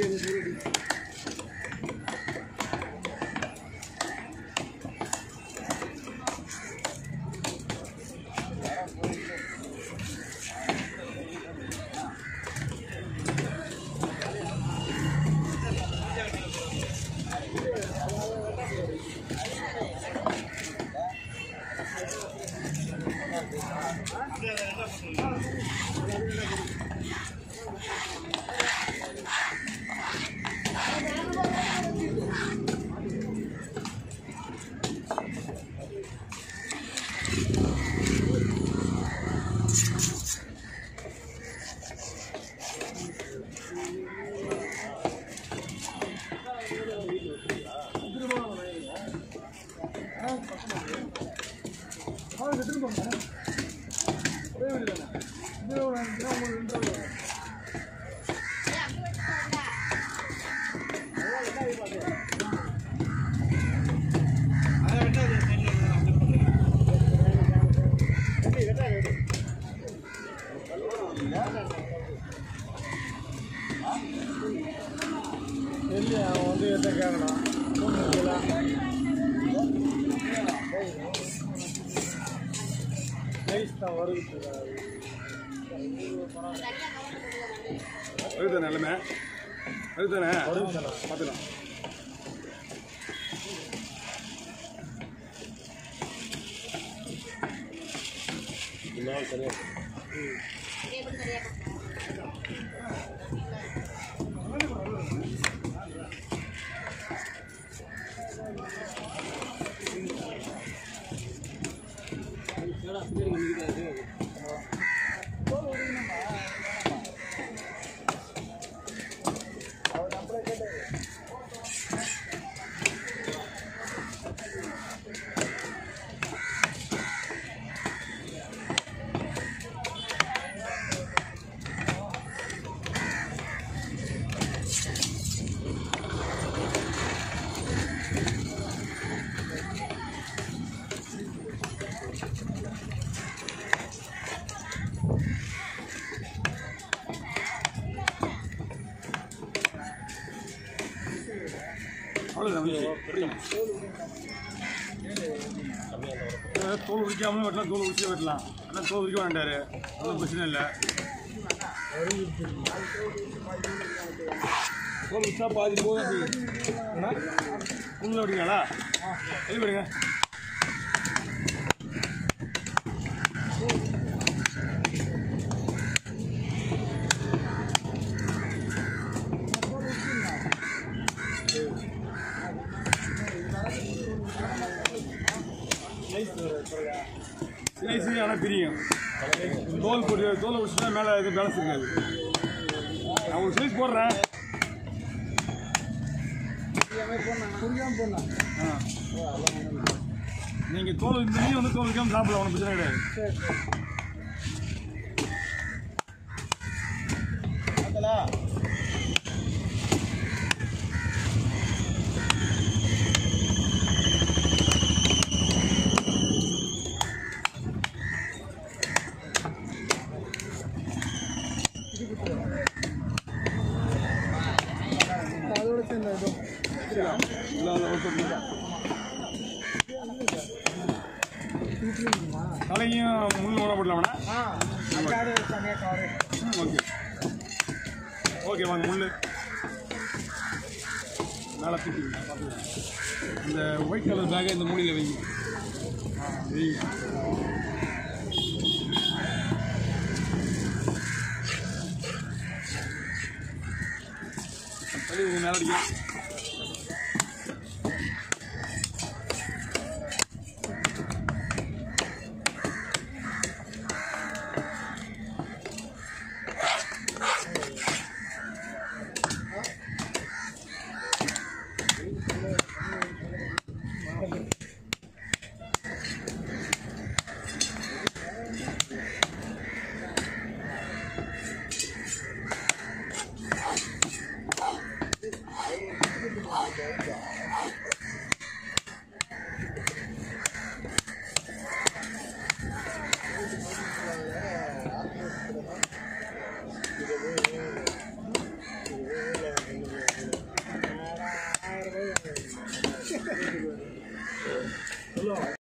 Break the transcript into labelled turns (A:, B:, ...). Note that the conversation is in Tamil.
A: இல்லை அவன் வந்து எந்த கேட்கணும் நைஸ் தான் வருது
B: வருதானே எல்லாமே வருதானே பார்த்துக்கலாம் அவ்வளோதான் தோல் உரிக்காமலும் வெட்டலாம் தோல் உரிச்சு வெட்டலாம் ஆனால் தோல் உரிக்க வேண்டாரு ஒன்றும் பிரச்சனை இல்லை தோல் உரிச்சா பாதி போதும் உள்ள விடுங்களா எது விடுங்க ஸ்லைஸு ஆனால் பிரியும் தோல் பொடி தோலை உரிச்சுட்டா மேலே எதுவும் பேலன்ஸ் இருக்காது நான் ஒரு ஸ்லைஸ் போடுறேன் ஆ நீங்கள் தோல் இந்த மீன் வந்து தோல் வைக்காம சாப்பிடலாம் ஒன்றும் பிரச்சனை கிடையாது
A: அதோட சேர்ந்த இதுவும்
B: இல்லை இல்லை ஓகே தலையும் முள் ஓட போடலாம் வேணா
A: ஆ அக்காடு தனியாக காரு
B: ம், ஓகே ஓகே வாங்க முள் மேலே தூக்கி வைங்க, பார்த்துக்கலாம் இந்த ஒயிட் கலர் பேக்கை இந்த மூலையில் வைங்க வைங்க தள்ளி வைங்க, மேலே அடிக்கலாம்
A: சொல்லுவாங்க